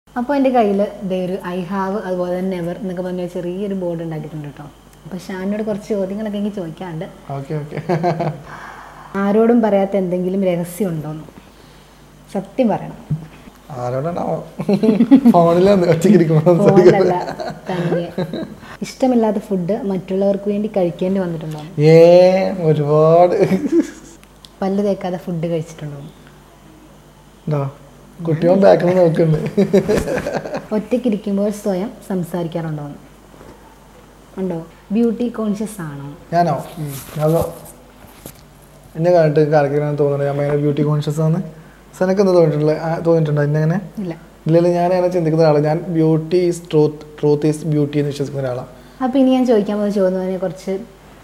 അപ്പോൾ എൻ്റെ കയ്യിൽ ഇതേ ഒരു ഐ ഹാവ് അതുപോലെ തന്നെ നെവർ എന്നൊക്കെ പറഞ്ഞ ഒരു ചെറിയൊരു ബോർഡ് ഉണ്ടാക്കിയിട്ടുണ്ട് കേട്ടോ അപ്പോൾ ഷാനോട് കുറച്ച് ചോദ്യങ്ങളൊക്കെ എനിക്ക് ചോദിക്കാണ്ട് ഓക്കെ ഓക്കെ ആരോടും പറയാത്ത എന്തെങ്കിലും രഹസ്യം ഉണ്ടോന്ന് സത്യം പറയണം ആരോടാണാവോ ഫോണിലാണ് ഒറ്റയ്ക്കിരിക്കുമ്പോൾ ഫോണിലല്ല തന്നെ ഇഷ്ടമില്ലാത്ത ഫുഡ് മറ്റുള്ളവർക്ക് വേണ്ടി കഴിക്കേണ്ടി വന്നിട്ടുണ്ടോ ഏ ഒരുപാട് പല്ല് തേക്കാതെ ഫുഡ് കഴിച്ചിട്ടുണ്ടോ ഉണ്ടോ കുട്ടിയോൻ ബാക്കിൽ നിന്ന് നോക്കുന്നുണ്ട് ഒറ്റയ്ക്കിരിക്കുമ്പോൾ സ്വയം സംസാരിക്കാറുണ്ടോ ഉണ്ടോ ബ്യൂട്ടി കോൺഷ്യസ് ആണോ ഞാനോ അതോ എന്നെ കണ്ടിട്ട് കാണിക്കാൻ തോന്നുന്നത് ഞാൻ ഭയങ്കര ബ്യൂട്ടി കോൺഷ്യസ് ആണ് സനക്ക് എന്താ തോന്നിയിട്ടുള്ളത് ആ, തോന്നിയിട്ടുണ്ടോ എന്നെ അങ്ങനെ ഇല്ല ഇല്ലല്ലോ ഞാൻ അങ്ങനെ ചിന്തിക്കുന്ന ഒരാളാണ് ഞാൻ beauty is truth truth is beauty എന്ന് വിശ്വസിക്കുന്ന ഒരാളാണ് അപ്പോൾ ഇനി ഞാൻ ചോദിക്കാൻ പോകുന്ന ചോദ്യം കുറച്ച്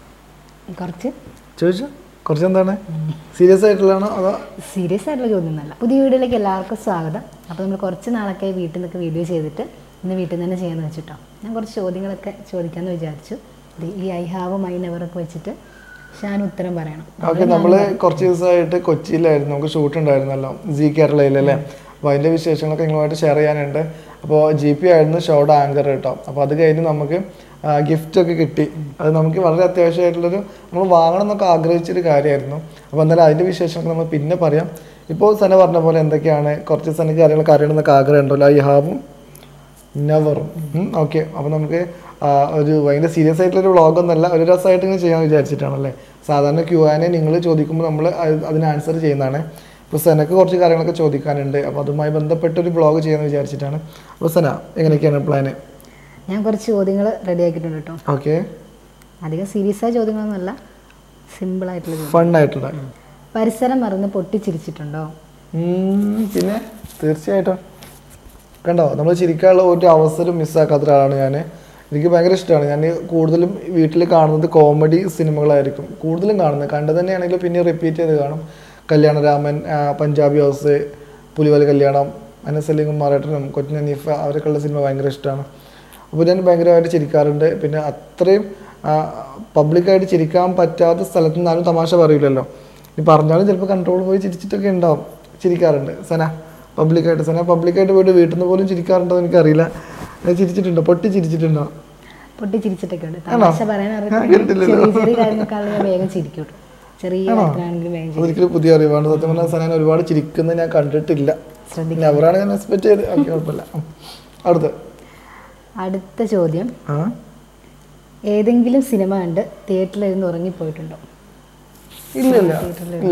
കുറച്ച് ചോദിച്ചു കുറച്ച് എന്താണ് സീരിയസ് ആയിട്ടുള്ളതാണോ അതോ സീരിയസ് ആയിട്ടുള്ള ചോദ്യം ഒന്നല്ല പുതിയ വീഡിയോയിലേക്ക് എല്ലാവർക്കും സ്വാഗതം അപ്പോൾ നമ്മൾ കുറച്ച് നാളൊക്കെ വീട്ടിൽ നിന്നൊക്കെ വീഡിയോ ചെയ്തിട്ട് ഇന്ന് വീട്ടിൽ നിന്ന് തന്നെ ചെയ്യാമെന്ന് വെച്ചിട്ടോ ഞാൻ കുറച്ച് ചോദ്യങ്ങളൊക്കെ ചോദിക്കാമെന്ന് വിചാരിച്ചു ഇത് ഈ ഐ ഹാവ് മൈ നെവറൊക്കെ വെച്ചിട്ട് ഷാൻ ഉത്തരം പറയണം ഓക്കെ നമ്മൾ കുറച്ച് ദിവസമായിട്ട് കൊച്ചിയിലായിരുന്നു നമുക്ക് ഷൂട്ട് ഉണ്ടായിരുന്നല്ലോ ജി കേരളയിലല്ലേ അപ്പോൾ അതിൻ്റെ വിശേഷങ്ങളൊക്കെ നിങ്ങളുമായിട്ട് ഷെയർ ചെയ്യാനുണ്ട് അപ്പോൾ ജി പി ആയിരുന്നു ഷോയുടെ ആങ്കർ കേട്ടോ അപ്പോൾ അത് കഴിഞ്ഞ് നമുക്ക് ഗിഫ്റ്റ് ഒക്കെ കിട്ടി അത് നമുക്ക് വളരെ അത്യാവശ്യമായിട്ടുള്ളൊരു നമ്മൾ വാങ്ങണം എന്നൊക്കെ ആഗ്രഹിച്ചൊരു കാര്യമായിരുന്നു അപ്പോൾ എന്തായാലും അതിൻ്റെ വിശേഷങ്ങൾ നമ്മൾ പിന്നെ പറയാം ഇപ്പോൾ സന പറഞ്ഞ പോലെ എന്തൊക്കെയാണ് കുറച്ച് സനക്ക് കാര്യങ്ങളൊക്കെ അറിയണമെന്നൊക്കെ ആഗ്രഹം ഉണ്ടല്ലോ ഐ ഹാവും നെവറും ഓക്കെ അപ്പോൾ നമുക്ക് ആ, ഒരു ഭയങ്കര സീരിയസ് ആയിട്ടുള്ളൊരു വ്ളോഗ് ഒന്നല്ല ഒരു രസമായിട്ട് ഇങ്ങനെ ചെയ്യാൻ വിചാരിച്ചിട്ടാണല്ലേ സാധാരണ ക്യൂ ആനെ നിങ്ങൾ ചോദിക്കുമ്പോൾ നമ്മൾ അതിന് ആൻസർ ചെയ്യുന്നതാണ് ഇപ്പോൾ സെനക്ക് കുറച്ച് കാര്യങ്ങളൊക്കെ ചോദിക്കാനുണ്ട് അപ്പോൾ അതുമായി ബന്ധപ്പെട്ടൊരു വ്ളോഗ് ചെയ്യാമെന്ന് വിചാരിച്ചിട്ടാണ് അപ്പോൾ സെന എങ്ങനെയൊക്കെയാണ് പ്ലാന് ഞാൻ കുറച്ച് ചോദ്യങ്ങൾ റെഡി ആക്കിയിട്ടുണ്ട് കേട്ടോ ഓക്കെ അധികം സീരിയസ് ആയ ചോദ്യങ്ങളൊന്നുമല്ല സിമ്പിൾ ആയിട്ടുള്ള ചോദ്യം ഫൺ ആയിട്ടുള്ള പരിസരം മറന്ന് പൊട്ടിച്ചിരിച്ചിട്ടുണ്ടോ ഉം, പിന്നെ തീർച്ചയായിട്ടും കണ്ടോ നമ്മൾ ചിരിക്കാനുള്ള ഒരു അവസരം മിസ്സാക്കാത്ത ഒരാളാണ് ഞാൻ എനിക്ക് ഭയങ്കര ഇഷ്ടമാണ് ഞാൻ കൂടുതലും വീട്ടിൽ കാണുന്നത് കോമഡി സിനിമകളായിരിക്കും കൂടുതലും കാണുന്നത് കണ്ടു തന്നെയാണെങ്കിലും പിന്നെ റിപ്പീറ്റ് ചെയ്ത് കാണും കല്യാണരാമൻ ആ, പഞ്ചാബി ഹൗസ് പുലിവൽ കല്യാണം അനസലിംഗും മാറേട്ടനും കൊച്ചിൻ അനീഫ അവരൊക്കെയുള്ള സിനിമ ഭയങ്കര ഇഷ്ടമാണ് അപ്പോൾ ഞാൻ ഭയങ്കരമായിട്ട് ചിരിക്കാറുണ്ട് പിന്നെ അത്രയും പബ്ലിക്കായിട്ട് ചിരിക്കാൻ പറ്റാത്ത സ്ഥലത്ത് നിന്നാലും തമാശ പറയില്ലല്ലോ ഇനി പറഞ്ഞാലും ചിലപ്പോൾ കൺട്രോൾ പോയി ചിരിച്ചിട്ടൊക്കെ ഉണ്ടാവും ചിരിക്കാറുണ്ട് സന പബ്ലിക്കായിട്ട് സന പബ്ലിക്കായിട്ട് പോയിട്ട് വീട്ടിൽ നിന്ന് പോലും ചിരിക്കാറുണ്ടോ എന്ന് എനിക്കറിയില്ല ഞാൻ ചിരിച്ചിട്ടുണ്ടോ പൊട്ടി ചിരിച്ചിട്ടുണ്ടോ പൊട്ടിച്ചിരിച്ചിട്ടൊക്കെ ഉണ്ട് തമാശ പറയാൻ അറിയത്തില്ല ചെറിയ ചെറിയ കാര്യങ്ങൾക്കാണെങ്കിൽ ഞാൻ വേഗം ചിരിക്കും കേട്ടോ ചെറിയ കാര്യത്തിനാണെങ്കിലും വേഗം ചിരിക്കും അതൊരിക്കലും പുതിയ അറിവാണ് സത്യം പറഞ്ഞാൽ സന ഞാൻ ഒരുപാട് ചിരിക്കുന്നത് ഞാൻ കണ്ടിട്ടില്ല ശ്രദ്ധിക്കും പിന്നെ അവരാണ് ഞാൻ എക്സ്പെക്ട് ചെയ്ത് ഓക്കെ കുഴപ്പമില്ല ഉം. അടുത്ത് അടുത്ത ചോദ്യം ആ ഏതെങ്കിലും സിനിമ കണ്ട് തിയേറ്ററിൽ ഇരുന്ന് ഉറങ്ങിപ്പോയിട്ടുണ്ടോ ഇല്ല ഇല്ല ഇല്ല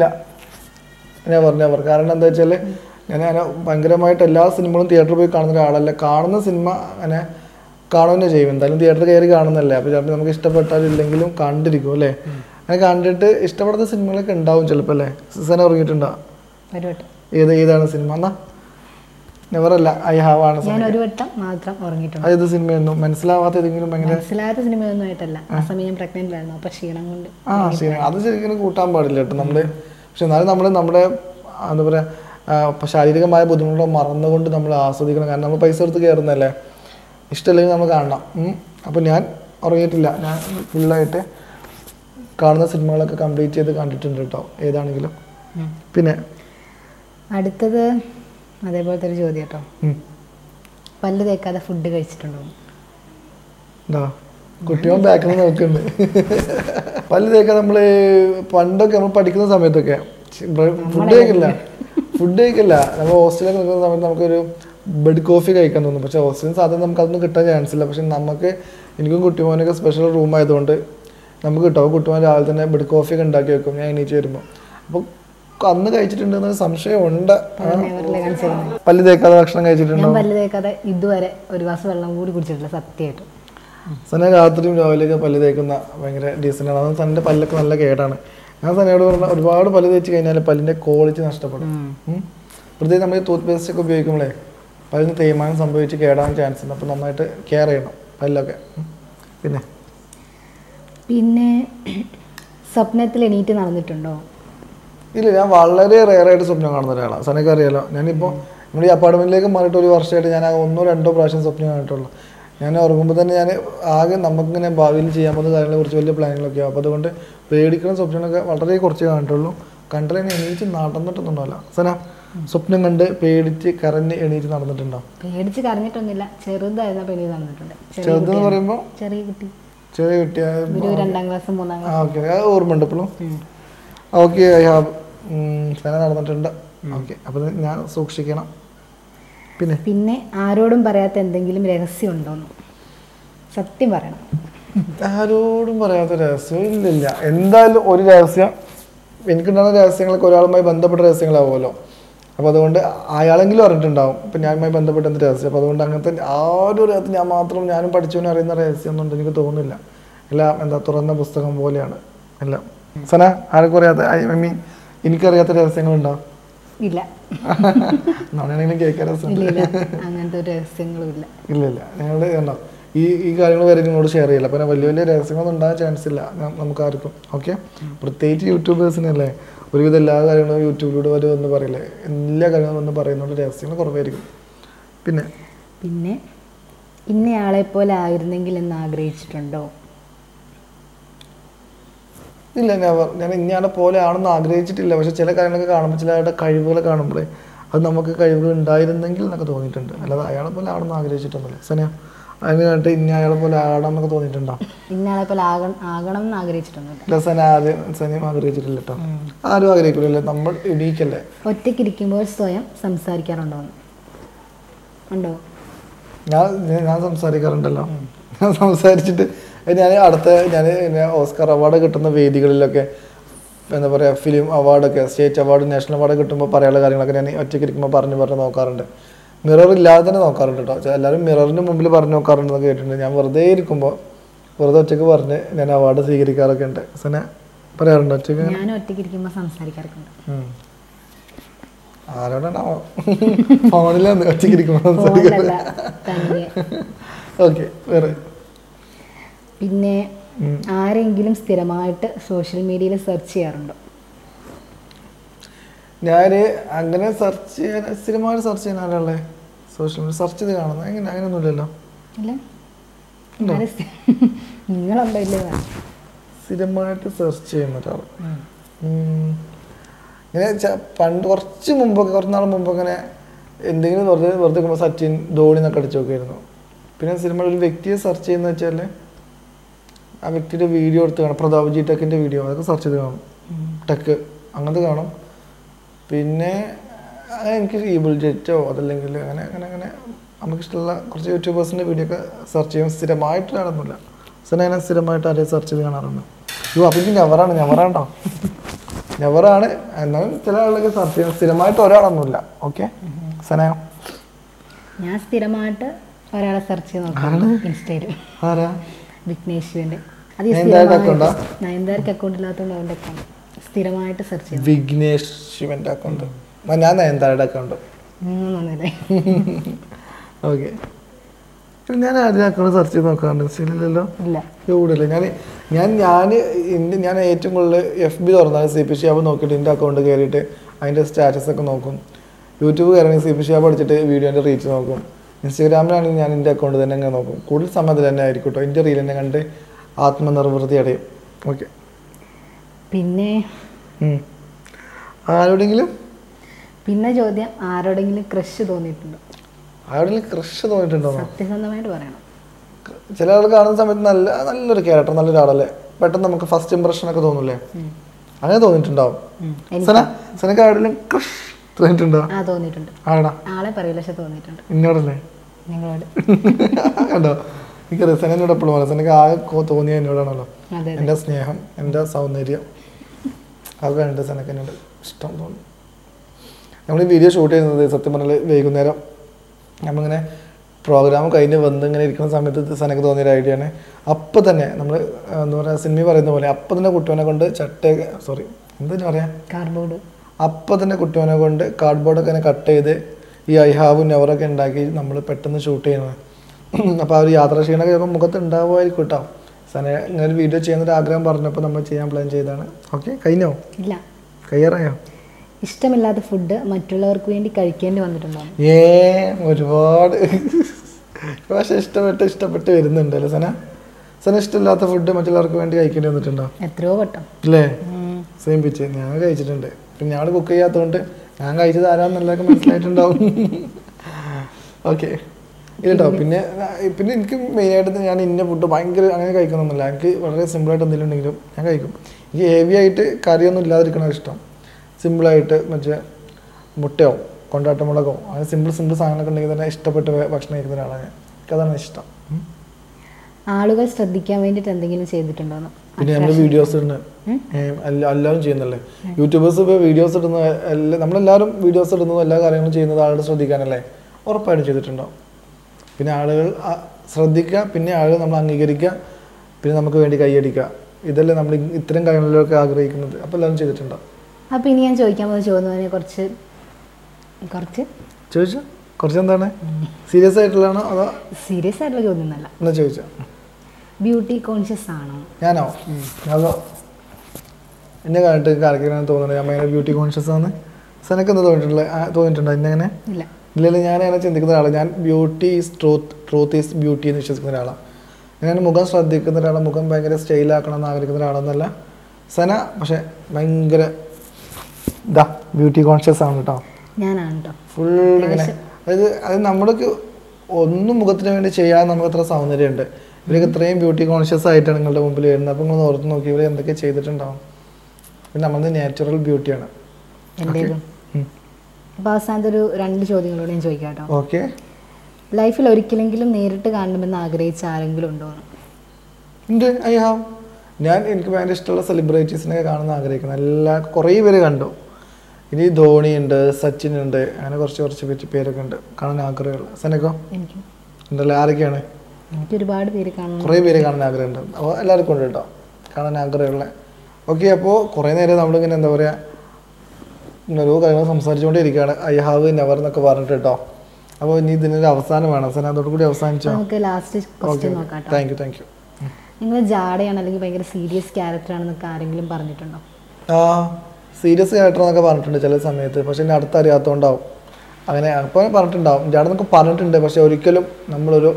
ഞാൻ പറഞ്ഞു പറഞ്ഞു കാരണം എന്താ വെച്ചാൽ ഞാൻ അങ്ങനെ ഭയങ്കരമായിട്ട് എല്ലാ സിനിമകളും തിയേറ്ററിൽ പോയി കാണുന്ന ഒരാളല്ല കാണുന്ന സിനിമ അങ്ങനെ കാണുക ചെയ്യും എന്തായാലും തിയേറ്ററിൽ കയറി കാണുന്നല്ലേ അപ്പോൾ ചിലപ്പോൾ നമുക്ക് ഇഷ്ടപ്പെട്ടാലും ഇല്ലെങ്കിലും കണ്ടിരിക്കും അല്ലേ അങ്ങനെ കണ്ടിട്ട് ഇഷ്ടപ്പെടുന്ന സിനിമകളൊക്കെ ഉണ്ടാവും ചിലപ്പോൾ അല്ലേ സിസന ഉറങ്ങിയിട്ടുണ്ടോ ഒരു വട്ടം ഏത് ഏതാണ് സിനിമ എന്നാ നെവറല്ല ഐ ഹാവ് ആണ് ഞാൻ ഒരു വട്ടം മാത്രം ഉറങ്ങിയിട്ടുണ്ട് ഏത് സിനിമയായിരുന്നു മനസ്സിലാവാത്ത ഏതെങ്കിലും ഭയങ്കര മനസ്സിലാത്ത സിനിമയൊന്നും ആയിട്ടല്ല ആ സമയം ഞാൻ പ്രഗ്നന്റ് ആയിരുന്നു അപ്പൊ ക്ഷീണം കൊണ്ട് ആ ശരി അത് ശരിക്കും കൂട്ടാൻ പാടില്ല കേട്ടോ നമ്മള് പക്ഷെ എന്നാലും നമ്മൾ നമ്മുടെ ആ, എന്താ പറയാ ആ, ഇപ്പൊ ശാരീരികമായ ബുദ്ധിമുട്ടുകൾ മറന്നുകൊണ്ട് നമ്മൾ ആസ്വദിക്കണം കാരണം നമ്മൾ പൈസ എടുത്ത് കയറുന്നല്ലേ ഇഷ്ടമില്ലെങ്കിൽ നമ്മൾ കാണണം ഉം. അപ്പോൾ ഞാൻ ഉറങ്ങിയിട്ടില്ല ഞാൻ ഫുള്ളായിട്ട് കാണുന്ന സിനിമകളൊക്കെ കംപ്ലീറ്റ് ചെയ്ത് കണ്ടിട്ടുണ്ട് കേട്ടോ ഏതാണെങ്കിലും ഉം. പിന്നെ അടുത്തത് അതേപോലത്തെ ഒരു ചോദ്യം കേട്ടോ ഉം. പല്ല് തേക്കാതെ ഫുഡ് കഴിച്ചിട്ടുണ്ടോ എന്താ കുട്ടിയോൻ ബാക്കിൽ നിന്ന് നോക്കുന്നുണ്ട് പല്ല് തേക്കാൻ നമ്മൾ പണ്ടൊക്കെ നമ്മൾ പഠിക്കുന്ന സമയത്തൊക്കെ ഫുഡ് കഴിക്കില്ല ഫുഡ് കഴിക്കില്ല നമ്മൾ ഹോസ്റ്റലിൽ നിൽക്കുന്ന സമയത്ത് നമുക്കൊരു ബെഡ് കോഫി കഴിക്കാൻ തോന്നും പക്ഷേ ഹോസ്റ്റലിൽ സാധാരണ നമുക്ക് അതൊന്നും കിട്ടാൻ ചാൻസ് ഇല്ല പക്ഷെ നമുക്ക് എനിക്കും കുട്ടിമോനൊക്കെ സ്പെഷ്യൽ റൂം ആയതുകൊണ്ട് നമുക്ക് കിട്ടും അപ്പോൾ കുട്ടിമോൻ രാവിലെ തന്നെ ബെഡ് കോഫി ഒക്കെ ഉണ്ടാക്കി വെക്കും ഞാൻ എണീച്ച് വരുമ്പോൾ അപ്പോൾ അന്ന് കഴിച്ചിട്ടുണ്ട് എന്നൊരു സംശയം ഉണ്ട് നെവറിലെ കാണിച്ചിരുന്നത് പല്ല് തേക്കാതെ ഭക്ഷണം കഴിച്ചിട്ടുണ്ടോ ഞാൻ പല്ല് തേക്കാതെ ഇതുവരെ ഒരു ഗ്ലാസ് വെള്ളം കൂടി കുടിച്ചിട്ടില്ല സത്യമായിട്ടും സന രാത്രിയും രാവിലെയൊക്കെ പല്ല് തേക്കുന്ന ഭയങ്കര ഡീസൻ്റ് ആണ് അത് സൻ്റെ പല്ലൊക്കെ നല്ല കേടാണ് ഞാൻ സനയോട് പറഞ്ഞ ഒരുപാട് പല്ല് തേച്ച് കഴിഞ്ഞാൽ പല്ലിൻ്റെ ക്വാളിറ്റി നഷ്ടപ്പെടും ഉം. പ്രത്യേകിച്ച് നമ്മൾ ടൂത്ത് പേസ്റ്റ് ഒക്കെ ഉപയോഗിക്കുമ്പോഴേ പല്ലിന് തേയ്മാനം സംഭവിച്ച് കേടാൻ ചാൻസ് ഉണ്ട് അപ്പോൾ നന്നായിട്ട് കെയർ ചെയ്യണം പല്ലൊക്കെ ഉം. പിന്നെ പിന്നെ സ്വപ്നത്തിൽ എണീറ്റ് നടന്നിട്ടുണ്ടോ ഇല്ല ഞാൻ വളരെ റെയറായിട്ട് സ്വപ്നം കാണുന്ന ഒരാളാണ് സനക്ക് അറിയാലോ ഞാനിപ്പോൾ നമ്മുടെ ഈ അപ്പാർട്ട്മെൻറ്റിലേക്ക് മാറിയിട്ട് ഒരു വർഷമായിട്ട് ഞാൻ ആ ഒന്നോ രണ്ടോ പ്രാവശ്യം സ്വപ്നം കണ്ടിട്ടുള്ളൂ ഞാൻ ഉറങ്ങുമ്പോൾ തന്നെ ഞാൻ ആകെ നമുക്കിങ്ങനെ ഭാവിയിൽ ചെയ്യാൻ പോകുന്ന കാര്യങ്ങളെ കുറിച്ച് വലിയ പ്ലാനുകളൊക്കെ ആവും അപ്പോൾ അതുകൊണ്ട് പേടിക്കുന്ന സ്വപ്നങ്ങളൊക്കെ വളരെ കുറച്ച് കണ്ടിട്ടുള്ളൂ കണ്ടാൽ എന്നെ എണീച്ച് നടന്നിട്ടൊന്നുമല്ല സന സ്വപ്നം കണ്ട് പേടിച്ച് കരഞ്ഞ് എണീറ്റ് നടന്നിട്ടുണ്ടോ പേടിച്ച് കരഞ്ഞിട്ടൊന്നുമില്ല ചെറുതായിരുന്ന പെണ്ണി നടന്നിട്ടുണ്ട് ചെറിയ ചെറുതെന്ന് കുട്ടിയാണ്. പറയുമ്പോൾ ചെറിയ കുട്ടി ചെറിയ കുട്ടിയാ ഒരു രണ്ടാം ക്ലാസ് മൂന്നാം ആ ക്ലാസ് ഓക്കെ അത് ഓർമ്മയുണ്ട് ഇപ്പോഴും ഓക്കെ ഐ ഹാവ് സന നടന്നിട്ടുണ്ട് ഓക്കെ അപ്പം ഞാൻ സൂക്ഷിക്കണം പിന്നെ പിന്നെ ആരോടും പറയാത്ത എന്തെങ്കിലും രഹസ്യം ഉണ്ടോന്ന് സത്യം പറയണം ആരോടും പറയാത്ത രഹസ്യം ഇല്ലില്ല എന്തായാലും ഒരു രഹസ്യം എനിക്കുണ്ടാകുന്ന രഹസ്യങ്ങളൊക്കെ ഒരാളുമായി ബന്ധപ്പെട്ട രഹസ്യങ്ങളാവുമല്ലോ അപ്പോൾ അതുകൊണ്ട് അയാളെങ്കിലും അറിഞ്ഞിട്ടുണ്ടാവും ഇപ്പം ഞാനുമായി ബന്ധപ്പെട്ട എന്ത് രഹസ്യം അപ്പോൾ അതുകൊണ്ട് അങ്ങനത്തെ ആ ഒരു രഹസ്യം ഞാൻ മാത്രം ഞാനും പഠിച്ചവനും അറിയുന്ന രഹസ്യം ഒന്നും എനിക്ക് തോന്നുന്നില്ല എല്ലാം എന്താ തുറന്ന പുസ്തകം പോലെയാണ് എല്ലാം സന ആർക്കും അറിയാത്ത ഐ മീൻ എനിക്കറിയാത്ത രഹസ്യങ്ങളുണ്ടോ ഇല്ല നാണെങ്കിലും കേൾക്കാൻ രസമുണ്ട് ഇല്ല ഇല്ല അങ്ങനത്തെ ഒരു രഹസ്യങ്ങളും ഇല്ല ഇല്ല ഇല്ല ഞങ്ങൾ കണ്ടോ ഈ ഈ കാര്യങ്ങൾ വരെ നിങ്ങളോട് ഷെയർ ചെയ്യില്ല പിന്നെ വലിയ വലിയ രഹസ്യങ്ങളൊന്നും ഉണ്ടാകാൻ ചാൻസ് ഇല്ല ന- നമുക്ക് ആർക്കും ഓക്കെ പ്രത്യേകിച്ച് യൂട്യൂബേഴ്സിനല്ലേ ഒരുവിധം എല്ലാ കാര്യങ്ങളും യൂട്യൂബിലൂടെ വരെ വന്ന് പറയില്ലേ എല്ലാ കാര്യങ്ങളും വന്ന് പറയുന്നതുകൊണ്ട് രഹസ്യങ്ങൾ കുറവായിരിക്കും പിന്നെ പിന്നെ ഇന്നയാളെ പോലെ ആയിരുന്നെങ്കിൽ എന്ന് ആഗ്രഹിച്ചിട്ടുണ്ടോ ഇല്ല ഞാൻ ഞാൻ ഇന്നയാളെ പോലെ ആണെന്ന് ആഗ്രഹിച്ചിട്ടില്ല പക്ഷെ ചില കാര്യങ്ങളൊക്കെ കാണുമ്പോൾ ചില ആളുടെ കഴിവുകൾ കാണുമ്പോഴേ അത് നമുക്ക് കഴിവുകൾ ഉണ്ടായിരുന്നെങ്കിൽ എന്നൊക്കെ തോന്നിയിട്ടുണ്ട് അല്ലാതെ അയാളെ പോലെ ആണെന്ന് ആഗ്രഹിച്ചിട്ടൊന്നുമില്ല സനിയ അതിന് കണ്ടിട്ട് ഇന്ന അയാളെ പോലെ ആടാന്നൊക്കെ തോന്നിയിട്ടുണ്ടോ ഇന്നയാളെ പോലെ ആകണം ആകണം എന്ന് ആഗ്രഹിച്ചിട്ടൊന്നുമില്ല ഇല്ല സന ആദ്യം സനിയും ആഗ്രഹിച്ചിട്ടില്ല കേട്ടോ ആരും ആഗ്രഹിക്കില്ലല്ലേ നമ്മൾ യുണീക്കല്ലേ ഒറ്റയ്ക്കിരിക്കുമ്പോൾ സ്വയം സംസാരിക്കാറുണ്ടോ എന്ന്? ഉണ്ടോ ഞാൻ ഞാൻ സംസാരിക്കാറുണ്ടല്ലോ ഞാൻ സംസാരിച്ചിട്ട് ഞാൻ അടുത്ത ഞാൻ ഓസ്കാർ അവാർഡ് കിട്ടുന്ന വേദികളിലൊക്കെ എന്താ പറയുക ഫിലിം അവാർഡൊക്കെ സ്റ്റേറ്റ് അവാർഡ് നാഷണൽ അവാർഡ് കിട്ടുമ്പോൾ പറയാനുള്ള കാര്യങ്ങളൊക്കെ ഞാൻ ഒറ്റയ്ക്ക് ഇരിക്കുമ്പോൾ പറഞ്ഞ് പറഞ്ഞ് നോക്കാറുണ്ട് മിറർ ഇല്ലാതെ തന്നെ നോക്കാറുണ്ട് കേട്ടോ ചെ- എല്ലാവരും മിററിന് മുമ്പിൽ പറഞ്ഞ് നോക്കാറുണ്ടെന്ന് കേട്ടിട്ടുണ്ട് ഞാൻ വെറുതെ ഇരിക്കുമ്പോൾ വെറുതെ ഒറ്റയ്ക്ക് പറഞ്ഞ് ഞാൻ അവാർഡ് സ്വീകരിക്കാറൊക്കെ ഉണ്ട് സന പറയാറുണ്ട് ഒറ്റയ്ക്ക് ഞാൻ ഒറ്റയ്ക്കിരിക്കുമ്പോൾ സംസാരിക്കാറൊക്കെ ഉം. ആരോടാണാവോ ഫോണിലാണ് ഒറ്റയ്ക്ക് ഇരിക്കുമ്പോൾ സംസാരിക്കുന്നത് ഫോണിലല്ല തനിയെ ഓക്കെ വേറെ പിന്നെ ഉം. ആരെങ്കിലും സ്ഥിരമായിട്ട് സോഷ്യൽ മീഡിയയിൽ സെർച്ച് ചെയ്യാറുണ്ടോ ഞാൻ അങ്ങനെ സെർച്ച് ചെയ്യാൻ സ്ഥിരമായിട്ട് സെർച്ച് ചെയ്യാൻ ആരാളെ സോഷ്യൽ മീഡിയ സെർച്ച് ചെയ്ത് കാണുന്നത് എങ്ങനെ അങ്ങനെയൊന്നുമില്ലല്ലോ ഇല്ല ആരെ സ്ഥി- നിങ്ങളുണ്ടോ ഇല്ലേ സ്ഥിരമായിട്ട് സെർച്ച് ചെയ്യുന്ന ഒരാൾ ഉം. ഇങ്ങനെ ച- പണ്ട് കുറച്ച് മുമ്പൊക്കെ കുറച്ച് നാൾ മുമ്പൊക്കെ ഇങ്ങനെ എന്തെങ്കിലും വെറുതെ വെറുതെ നിൽക്കുമ്പോൾ സച്ചിൻ ധോണി എന്നൊക്കെ അടിച്ചു നോക്കിയായിരുന്നു പിന്നെ സിനിമയിൽ ഒരു വ്യക്തിയെ സെർച്ച് ചെയ്യുന്ന വെച്ചാൽ ആ വ്യക്തിയുടെ വീഡിയോ എടുത്ത് കാണും പ്രതാപ് ജി ടെക്കിൻ്റെ വീഡിയോ അതൊക്കെ സെർച്ച് ചെയ്ത് കാണും ടെക്ക് അങ്ങനത്തെ കാണും പിന്നെ അങ്ങനെ എനിക്ക് ഈബിൾ ജെറ്റോ അതല്ലെങ്കിൽ അങ്ങനെ അങ്ങനെ അങ്ങനെ നമുക്കിഷ്ടമുള്ള കുറച്ച് യൂട്യൂബേഴ്സിൻ്റെ വീഡിയോ ഒക്കെ സെർച്ച് ചെയ്യും സ്ഥിരമായിട്ട് കാണുന്നില്ല സന ഞാൻ സ്ഥിരമായിട്ട് ആരെയും സെർച്ച് ചെയ്ത് കാണാറുണ്ട് അയ്യോ അപ്പം എനിക്ക് ഞവറാണ് ഞവറാണ്ടോ ഞവറാണ് എന്നാലും ചില ആളുകളൊക്കെ സെർച്ച് ചെയ്യും സ്ഥിരമായിട്ട് ഒരാളൊന്നുമില്ല ഓക്കെ സനയോ ഞാൻ സ്ഥിരമായിട്ട് ഒരാളെ സെർച്ച് ചെയ്ത് നോക്കാം ഇൻസ്റ്റയിൽ ആരാ വിഘ്നേഷ് ശിവന്റെ അത് നയൻതാരയുടെ account ആ? നയൻതാരക്ക് അക്കൗണ്ട് ഇല്ലാത്തതുകൊണ്ട് അവൻ്റെ അക്കൗണ്ട് സ്ഥിരമായിട്ട് സെർച്ച് ചെയ്തു വിഘ്നേഷ് ശിവൻ്റെ അക്കൗണ്ട് ഞാൻ നയൻതാരയുടെ അക്കൗണ്ട് ഒന്നുമില്ലേ ഓക്കെ ഞാൻ ആദ്യം അക്കൗണ്ട് സെർച്ച് ചെയ്ത് നോക്കാറുണ്ട് ഇൻസ്റ്റയിലല്ലോ ഇല്ല കൂടുതൽ ഞാൻ ഞാൻ ഞാൻ എൻ്റെ ഞാൻ ഏറ്റവും കൂടുതൽ എഫ് ബി തുറന്നാൽ സി പി ഷിയാബ് നോക്കിയിട്ട് എൻ്റെ അക്കൗണ്ട് കയറിയിട്ട് അതിൻ്റെ സ്റ്റാറ്റസ് ഒക്കെ നോക്കും യൂട്യൂബ് കയറണമെങ്കിൽ സി പി ഷിയാബ് അടിച്ചിട്ട് വീഡിയോൻ്റെ റീച്ച് നോക്കും ഇൻസ്റ്റാഗ്രാമിലാണെങ്കിൽ ഞാൻ എൻ്റെ അക്കൗണ്ട് തന്നെ അങ്ങനെ നോക്കും കൂടുതൽ സമയത്ത് തന്നെ ആയിരിക്കും കേട്ടോ എൻ്റെ റീൽ തന്നെ കണ്ട് ആത്മനിർവൃത്തി അടയും ഓക്കെ പിന്നെ ആരോടെങ്കിലും പിന്നെ ചോദ്യം ആരോടെങ്കിലും ക്രഷ് തോന്നിയിട്ടുണ്ടോ ആരോടെങ്കിലും ക്രഷ് തോന്നിയിട്ടുണ്ടോ സത്യസന്ധമായിട്ട് പറയണം ചില ആൾ കാണുന്ന സമയത്ത് നല്ല നല്ലൊരു ക്യാരക്ടർ നല്ലൊരു ആളല്ലേ പെട്ടെന്ന് നമുക്ക് ഫസ്റ്റ് ഇമ്പ്രഷൻ ഒക്കെ തോന്നൂലേ അങ്ങനെ തോന്നിയിട്ടുണ്ടാവും ഉം. എനിക്ക് സന സനക്ക് ആരുടെയും ക്രഷ് തോന്നിയിട്ടുണ്ടോ ആ തോന്നിയിട്ടുണ്ട് ആടാ ആളെ പറയില്ല പക്ഷെ തോന്നിയിട്ടുണ്ട് എന്നോടല്ലേ നിങ്ങളോട് കണ്ടോ എനിക്ക് റിസനോട് എപ്പോഴും പറയാം സനക്ക് ആകെ കോ- തോന്നിയ എന്നോടാണല്ലോ അതെ അതെ എൻ്റെ സ്നേഹം എൻ്റെ സൗന്ദര്യം അതൊക്കെ ഉണ്ട് സനക്ക് എന്നോട് ഇഷ്ടം തോന്നി നമ്മൾ ഈ വീഡിയോ ഷൂട്ട് ചെയ്യുന്നത് സത്യം പറഞ്ഞാൽ വൈകുന്നേരം നമ്മളിങ്ങനെ പ്രോഗ്രാം കഴിഞ്ഞ് വന്ന് ഇങ്ങനെ ഇരിക്കുന്ന സമയത്ത് സനക്ക് തോന്നിയൊരു ഐഡിയ ആണ് അപ്പം തന്നെ നമ്മൾ എന്താ പറയുക സിനിമ പറയുന്ന പോലെ അപ്പം തന്നെ കുട്ടിയോനെ കൊണ്ട് ചട്ടയൊക്കെ സോറി എന്താ പറയാ കാർഡ്ബോർഡ് അപ്പം തന്നെ കുട്ടിയോനെ കൊണ്ട് കാർഡ്ബോർഡൊക്കെ ഇങ്ങനെ കട്ട് ചെയ്ത് ഈ ഐഹാവും നെവറൊക്കെ ഉണ്ടാക്കി നമ്മൾ പെട്ടെന്ന് ഷൂട്ട് ചെയ്യുന്നത് അപ്പോൾ ആ ഒരു യാത്രാ ക്ഷീണമൊക്കെ ചിലപ്പോൾ മുഖത്ത് ഉണ്ടാവുമായിരിക്കും കേട്ടോ സന ഇങ്ങനെ ഒരു വീഡിയോ ചെയ്യുന്നൊരു ആഗ്രഹം പറഞ്ഞപ്പോൾ നമ്മൾ ചെയ്യാൻ പ്ലാൻ ചെയ്താണ് ഓക്കെ കഴിഞ്ഞോ ഇല്ല കയ്യാറായോ ഇഷ്ടമില്ലാത്ത ഫുഡ് മറ്റുള്ളവർക്ക് വേണ്ടി കഴിക്കേണ്ടി വന്നിട്ടുണ്ടോ ഏ ഒരുപാട് പക്ഷെ ഇഷ്ടപ്പെട്ട് ഇഷ്ടപ്പെട്ട് വരുന്നുണ്ട് അല്ലേ സന സന ഇഷ്ടമില്ലാത്ത ഫുഡ് മറ്റുള്ളവർക്ക് വേണ്ടി കഴിക്കേണ്ടി വന്നിട്ടുണ്ടോ എത്രയോ വട്ടം അല്ലേ ഉം. സെയിം പിച്ച് ഞാൻ കഴിച്ചിട്ടുണ്ട് പിന്നെ ഞങ്ങൾ കുക്ക് ചെയ്യാത്തതുകൊണ്ട് ഞാൻ കഴിച്ചത് ആരാന്നുള്ളതൊക്കെ മനസ്സിലായിട്ടുണ്ടാവും ഓക്കെ ഇല്ലട്ടോ പിന്നെ ആ, പിന്നെ എനിക്ക് മെയിനായിട്ട് ഞാൻ ഇന്ന ഫുഡ് ഭയങ്കര അങ്ങനെ കഴിക്കണമെന്നില്ല എനിക്ക് വളരെ സിമ്പിളായിട്ട് എന്തെങ്കിലും ഉണ്ടെങ്കിലും ഞാൻ കഴിക്കും എനിക്ക് ഹെവി ആയിട്ട് കറിയൊന്നും ഇല്ലാതിരിക്കണ ഇഷ്ടം സിമ്പിളായിട്ട് മറ്റേ മുട്ടയോ കൊണ്ടാട്ട മുളകോ അങ്ങനെ സിമ്പിൾ സിമ്പിൾ സാധനങ്ങളൊക്കെ ഉണ്ടെങ്കിൽ തന്നെ ഇഷ്ടപ്പെട്ട് വേ- ഭക്ഷണം കഴിക്കുന്ന ഒരാളാണ് ഞാൻ എനിക്കതാണ് ഇഷ്ടം ഉം. ആളുകൾ ശ്രദ്ധിക്കാൻ വേണ്ടിയിട്ട് എന്തെങ്കിലും ചെയ്തിട്ടുണ്ടോന്ന് പിന്നെ നമ്മൾ വീഡിയോസ് ഇടുന്നത് എല്ലാവരും ചെയ്യുന്നല്ലേ യൂട്യൂബേഴ്സ് ഇപ്പോൾ വീഡിയോസ് ഇടുന്ന എല്ലാ നമ്മളെല്ലാവരും വീഡിയോസ് ഇടുന്നതും എല്ലാ കാര്യങ്ങളും ചെയ്യുന്നത് ആളുകൾ ശ്രദ്ധിക്കാനല്ലേ ഉറപ്പായിട്ടും ചെയ്തിട്ടുണ്ടാവും പിന്നെ ആളുകൾ ആ, ശ്രദ്ധിക്കുക പിന്നെ ആളുകൾ നമ്മൾ അംഗീകരിക്കുക പിന്നെ നമുക്ക് വേണ്ടി കൈയടിക്കുക ഇതല്ലേ നമ്മൾ ഇ- ഇത്തരം കാര്യങ്ങളിലൊക്കെ ആഗ്രഹിക്കുന്നത് അപ്പോൾ എല്ലാവരും ചെയ്തിട്ടുണ്ടാവും അപ്പോൾ ഇനി ഞാൻ ചോദിക്കാൻ പോകുന്ന ചോദ്യം കുറച്ച് കുറച്ച് ചോദിച്ചു കുറച്ച് എന്താണ് സീരിയസ് ആയിട്ടുള്ളതാണോ അതോ സീരിയസ് ആയിട്ടുള്ള ചോദ്യം ഒന്നല്ല എന്നാ ചോദിച്ചോ ബ്യൂട്ടി കോൺഷ്യസ് ആണോ ഞാനോ അതോ എന്നെ കണ്ടിട്ട് എനിക്ക് ആർക്കെങ്കിലും തോന്നുന്നത് ഞാൻ ഭയങ്കര ബ്യൂട്ടി കോൺഷ്യസ് ആണ് സനക്ക് എന്താ തോന്നിയിട്ടുള്ളത് ആ, തോന്നിയിട്ടുണ്ടോ എന്നെ അങ്ങനെ ഇല്ല ഇല്ലല്ല ഞാൻ അങ്ങനെ ചിന്തിക്കുന്ന ഒരാളാണ് ഞാൻ beauty is truth truth is beauty എന്ന് വിശ്വസിക്കുന്ന ഒരാളാണ് ഞാൻ മുഖം ശ്രദ്ധിക്കുന്ന ഒരാളാണ് മുഖം ഭയങ്കര സ്റ്റൈലാക്കണം എന്ന് ആഗ്രഹിക്കുന്ന ഒരാളൊന്നല്ല സന പക്ഷെ ഭയങ്കര ഇതാ ബ്യൂട്ടി കോൺഷ്യസ് ആണ് കേട്ടോ ഞാനാണ് കേട്ടോ ഫുൾ ഇങ്ങനെ അതായത് അത് നമ്മൾക്ക് ഒന്നും മുഖത്തിന് വേണ്ടി ചെയ്യാൻ നമുക്ക് അത്ര സൗന്ദര്യമുണ്ട് ഇവരൊക്കെ ഇത്രയും ബ്യൂട്ടി കോൺഷ്യസ് ആയിട്ടാണ് നിങ്ങളുടെ മുമ്പിൽ വരുന്നത് അപ്പോൾ നിങ്ങൾ ഓർത്ത് നോക്കി ഇവർ എന്തൊക്കെ ചെയ്തിട്ടുണ്ടാവും പിന്നെ നമ്മളത് നാച്ചുറൽ ബ്യൂട്ടിയാണ് എൻ്റേതും അപ്പോൾ അവസാനത്തെ ഒരു രണ്ട് ചോദ്യങ്ങളോട് ഞാൻ ചോദിക്കാം കേട്ടോ ഓക്കെ ലൈഫിൽ ഒരിക്കലെങ്കിലും നേരിട്ട് കാണണമെന്ന് ആഗ്രഹിച്ച ആരെങ്കിലും ഉണ്ടോ എന്ന്? ഉണ്ട് ഐ ഹാവ് ഞാൻ എനിക്ക് ഭയങ്കര ഇഷ്ടമുള്ള സെലിബ്രിറ്റീസിനെ കാണുന്ന ആഗ്രഹിക്കുന്നത് എല്ലാ കുറേ പേര് കണ്ടു ഇനി ധോണി ഉണ്ട് സച്ചിൻ ഉണ്ട് അങ്ങനെ കുറച്ച് കുറച്ച് പേര് പേരൊക്കെ ഉണ്ട് കാണാൻ ആഗ്രഹമുള്ള സനക്കോ എനിക്ക് ഉണ്ടല്ലോ ആരൊക്കെയാണ് എനിക്ക് ഒരുപാട് പേര് കാണണം കുറേ പേര് കാണാൻ ആഗ്രഹമുണ്ട് അപ്പോൾ എല്ലാവർക്കും ഉണ്ട് കേട്ടോ കാണാൻ ആഗ്രഹമുള്ള ഓക്കെ അപ്പോൾ കുറേ നേരം നമ്മളിങ്ങനെ എന്താ പറയുക ഇങ്ങനെ ഓരോ കാര്യങ്ങൾ സംസാരിച്ചുകൊണ്ടേ ഇരിക്കുകയാണ് ഐ ഹാവ് നെവർ എന്നൊക്കെ പറഞ്ഞിട്ട് കേട്ടോ അപ്പോൾ ഇനി ഇതിനൊരു അവസാനം വേണം സന അതോട് കൂടി അവസാനിച്ചോ നമുക്ക് ലാസ്റ്റ് ഓക്കെ ക്വസ്റ്റ്യൻ നോക്കാം കേട്ടോ താങ്ക് യു താങ്ക് യു നിങ്ങൾ ജാടയാണ് അല്ലെങ്കിൽ ഭയങ്കര സീരിയസ് ക്യാരക്ടർ ആണെന്നൊക്കെ ആരെങ്കിലും പറഞ്ഞിട്ടുണ്ടോ ആ സീരിയസ് ക്യാരക്ടർ എന്നൊക്കെ പറഞ്ഞിട്ടുണ്ട് ചില സമയത്ത് പക്ഷെ എന്നെ അടുത്ത് അറിയാത്തതുകൊണ്ടാവും അങ്ങനെ അപ്പോൾ പറഞ്ഞിട്ടുണ്ടാവും ജാടെന്നൊക്കെ പറഞ്ഞിട്ടുണ്ട് പക്ഷെ ഒരിക്കലും നമ്മളൊരു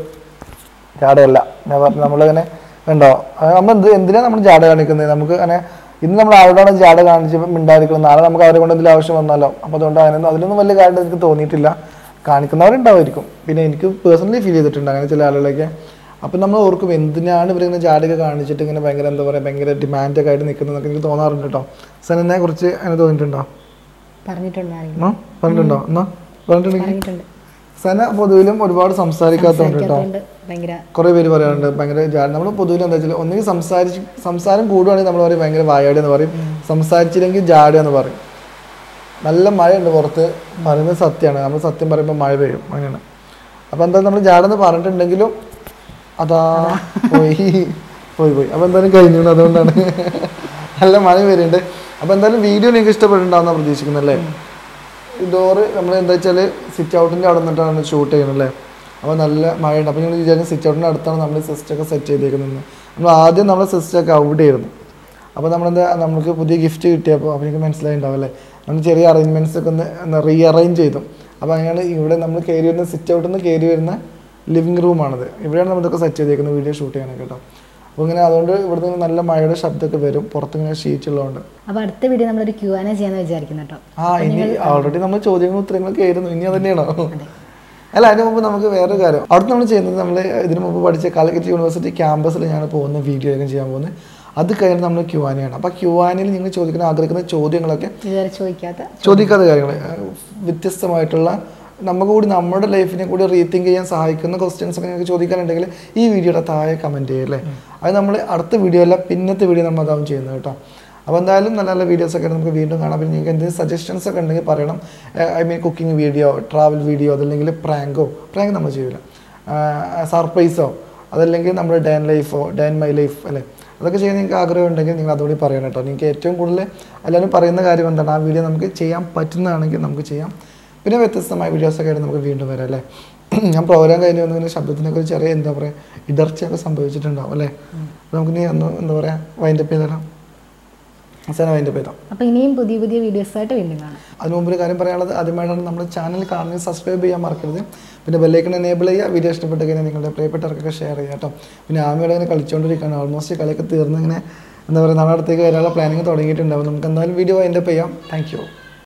ജാടയല്ല ഞാൻ പറഞ്ഞു നമ്മളിങ്ങനെ ഉണ്ടോ നമ്മൾ എന്ത് എന്തിനാണ് നമ്മൾ ജാട കാണിക്കുന്നത് നമുക്ക് അങ്ങനെ ഇന്ന് നമ്മൾ ആരോടാണ് ജാട കാണിച്ച് മിണ്ടായിരിക്കുന്നത് നാളെ നമുക്ക് അവരെ കൊണ്ട് എന്തെങ്കിലും ആവശ്യം വന്നാലോ അപ്പോൾ അതുകൊണ്ട് അതിനൊന്നും അതിലൊന്നും വലിയ കാര്യം എനിക്ക് തോന്നിയിട്ടില്ല കാണിക്കുന്നവരുണ്ടാവുമായിരിക്കും പിന്നെ എനിക്ക് പേഴ്സണലി ഫീൽ ചെയ്തിട്ടുണ്ട് അങ്ങനെ ചില ആളുകളൊക്കെ അപ്പം നമ്മൾ ഓർക്കും എന്തിനാണ് ഇവരിങ്ങനെ ജാടയൊക്കെ കാണിച്ചിട്ട് ഇങ്ങനെ ഭയങ്കര എന്താ പറയുക ഭയങ്കര ഡിമാൻഡൊക്കെ ആയിട്ട് നിൽക്കുന്നതൊക്കെ എനിക്ക് തോന്നാറുണ്ട് കേട്ടോ സനനെ കുറിച്ച് അങ്ങനെ തോന്നിയിട്ടുണ്ടോ പറഞ്ഞിട്ടുണ്ടോ ആരെങ്കിലും ആ പറഞ്ഞിട്ടുണ്ടോ എന്നാ പറഞ്ഞിട്ടുണ്ടെങ്കിൽ പറഞ്ഞിട്ടുണ്ട് സന പൊതുവിലും ഒരുപാട് സംസാരിക്കാത്തതുണ്ട് കേട്ടോ സംസാരിക്കാത്തതുകൊണ്ട് ഭയങ്കര കുറേ പേര് പറയാറുണ്ട് ഭയങ്കര ജാ- നമ്മൾ പൊതുവിൽ എന്താ വെച്ചാൽ ഒന്നുകിൽ സംസാരിച്ച് സംസാരം കൂടുവാണെങ്കിൽ നമ്മൾ പറയും ഭയങ്കര വായാടി എന്ന് പറയും സംസാരിച്ചില്ലെങ്കിൽ ജാടി എന്ന് പറയും നല്ല മഴയുണ്ട് പുറത്ത് പറയുന്നത് സത്യമാണ് നമ്മൾ സത്യം പറയുമ്പോൾ മഴ പെയ്യും അങ്ങനെയാണ് അപ്പോൾ എന്താ നമ്മൾ ജാടെന്ന് പറഞ്ഞിട്ടുണ്ടെങ്കിലും അതാ പോയി പോയി പോയി അപ്പോൾ എന്തായാലും കഴിഞ്ഞു അതുകൊണ്ടാണ് നല്ല മഴ വരുന്നുണ്ട് അപ്പോൾ എന്തായാലും വീഡിയോ നിങ്ങൾക്ക് ഇഷ്ടപ്പെട്ടിട്ടുണ്ടാവുന്ന പ്രതീക്ഷിക്കുന്നല്ലേ ഈ ഡോറ് നമ്മൾ എന്താ വെച്ചാൽ സിറ്റ് ഔട്ടിൻ്റെ അവിടെ നിന്നിട്ടാണ് ഷൂട്ട് ചെയ്യുന്നത് അല്ലേ അപ്പോൾ നല്ല മഴയുണ്ട് അപ്പോൾ നിങ്ങൾ വിചാരിക്കും സിറ്റ് ഔട്ടിൻ്റെ അടുത്താണ് നമ്മൾ സിസ്റ്റൊക്കെ സെറ്റ് ചെയ്തേക്കുന്നത് നമ്മൾ ആദ്യം നമ്മുടെ സിസ്റ്റൊക്കെ അവിടെ ആയിരുന്നു അപ്പോൾ നമ്മളെന്താ നമുക്ക് പുതിയ ഗിഫ്റ്റ് കിട്ടിയപ്പോൾ അപ്പോൾ എനിക്ക് മനസ്സിലായിട്ടുണ്ടാവും അല്ലേ നമ്മൾ ചെറിയ അറേഞ്ച്മെൻറ്റ്സ് ഒക്കെ ഒന്ന് റീഅറേഞ്ച് ചെയ്തു അപ്പോൾ അങ്ങനെയാണ് ഇവിടെ നമ്മൾ കയറി വരുന്ന സിറ്റ് ഔട്ടിൽ നിന്ന് കയറി വരുന്ന ലിവിങ് റൂമാണത് ഇവിടെയാണ് നമ്മളിതൊക്കെ സെറ്റ് ചെയ്തേക്കുന്നത് വീഡിയോ ഷൂട്ട് ചെയ്യാനൊക്കെ കേട്ടോ അപ്പോൾ ഇങ്ങനെ അതുകൊണ്ട് ഇവിടുന്ന് നല്ല മഴയുടെ ശബ്ദമൊക്കെ വരും പുറത്തിങ്ങനെ ഷീറ്റ് ഉള്ളതുകൊണ്ട് അപ്പോൾ അടുത്ത വീഡിയോ നമ്മളൊരു ക്യൂ ആന ചെയ്യാന്ന് വിചാരിക്കുന്നു കേട്ടോ ആ ഇനി ഓൾറെഡി നമ്മൾ ചോദ്യങ്ങളും ഉത്തരങ്ങളൊക്കെ ആയിരുന്നു ഇനി അത് തന്നെയാണോ അല്ല അതിന് മുമ്പ് നമുക്ക് വേറൊരു കാര്യം അവിടെ നമ്മൾ ചെയ്യുന്നത് നമ്മൾ ഇതിന് മുമ്പ് പഠിച്ച കാലിക്കറ്റ് യൂണിവേഴ്സിറ്റി ക്യാമ്പസിൽ ഞാൻ പോകുന്ന വീഡിയോ ആയിരിക്കും ചെയ്യാൻ പോകുന്നത് അത് കഴിഞ്ഞ് നമ്മൾ ക്യുവാനയാണ് അപ്പോൾ ക്യുവാനയിൽ നിങ്ങൾ ചോദിക്കുന്ന ആഗ്രഹിക്കുന്ന ചോദ്യങ്ങളൊക്കെ ഇതുവരെ ചോദിക്കാത്ത ചോദിക്കാത്ത കാര്യങ്ങൾ വ്യത്യസ്തമായിട്ടുള്ള നമുക്ക് കൂടി നമ്മുടെ ലൈഫിനെ കൂടി റീതിങ്ക് ചെയ്യാൻ സഹായിക്കുന്ന ക്വസ്റ്റ്യൻസ് ഒക്കെ നിങ്ങൾക്ക് ചോദിക്കാനുണ്ടെങ്കിൽ ഈ വീഡിയോയുടെ താഴെ കമൻറ്റ് ചെയ്യല്ലേ അത് നമ്മൾ അടുത്ത വീഡിയോ അല്ല പിന്നത്തെ വീഡിയോ നമ്മൾ അതാവും ചെയ്യുന്നത് കേട്ടോ അപ്പോൾ എന്തായാലും നല്ല നല്ല വീഡിയോസ് ഒക്കെ നമുക്ക് വീണ്ടും കാണാം പിന്നെ നിങ്ങൾക്ക് എന്തെങ്കിലും സജഷൻസ് ഒക്കെ ഉണ്ടെങ്കിൽ പറയണം I mean cooking video travel video അതല്ലെങ്കിൽ പ്രാങ്കോ പ്രാങ്ക് നമ്മൾ ചെയ്യില്ല സർപ്രൈസോ അതല്ലെങ്കിൽ നമ്മുടെ ഡാൻ ലൈഫോ ഡാൻ മൈ ലൈഫ് അല്ലേ അതൊക്കെ ചെയ്യാൻ നിങ്ങൾക്ക് ആഗ്രഹം ഉണ്ടെങ്കിൽ നിങ്ങൾ അതുകൂടി പറയണം കേട്ടോ നിങ്ങൾക്ക് ഏറ്റവും കൂടുതൽ എല്ലാവരും പറയുന്ന കാര്യം എന്താണ് ആ വീഡിയോ നമുക്ക് ചെയ്യാൻ പറ്റുന്നതാണെങ്കിൽ നമുക്ക് ചെയ്യാം പിന്നെ വ്യത്യസ്തമായ വീഡിയോസൊക്കെ ആയിട്ട് നമുക്ക് വീണ്ടും വരാം അല്ലേ ഞാൻ പ്രോഗ്രാം കഴിഞ്ഞ് വന്നതിന് ശബ്ദത്തിനൊക്കെ ഒരു ചെറിയ എന്താ പറയുക ഇടർച്ചയൊക്കെ സംഭവിച്ചിട്ടുണ്ടാവും അല്ലേ അപ്പോൾ നമുക്കിനി ഒന്ന് എന്താ പറയുക വൈൻഡപ്പ് ചെയ്താലോ അവസാനം വൈൻഡപ്പ് ചെയ്താം അപ്പോൾ ഇനിയും പുതിയ പുതിയ വീഡിയോസായിട്ട് വീണ്ടും കാണാം അതിന് മുമ്പ് ഒരു കാര്യം പറയാനുള്ളത് ആദ്യമായിട്ടാണ് നമ്മുടെ ചാനൽ കാണുന്നത് സബ്സ്ക്രൈബ് ചെയ്യാൻ മറക്കരുത് പിന്നെ ബെല്ലൈക്കൺ എനേബിൾ ചെയ്യുക വീഡിയോ ഇഷ്ടപ്പെട്ട് കഴിഞ്ഞാൽ നിങ്ങളുടെ പ്രിയപ്പെട്ടവർക്കൊക്കെ ഷെയർ ചെയ്യുക കേട്ടോ പിന്നെ ആമയുടെ ഇങ്ങനെ കളിച്ചുകൊണ്ടിരിക്കുകയാണ് ഓൾമോസ്റ്റ് കളിയൊക്കെ തീർന്ന് ഇങ്ങനെ എന്താ പറയുക നാളെ അടുത്തേക്ക് വരാനുള്ള പ്ലാനിങ് തുടങ്ങിയിട്ടുണ്ട് അപ്പോൾ നമുക്ക് എന്തായാലും വീഡിയോ അതിൻ്റെ ചെയ്യാം താങ്ക് യു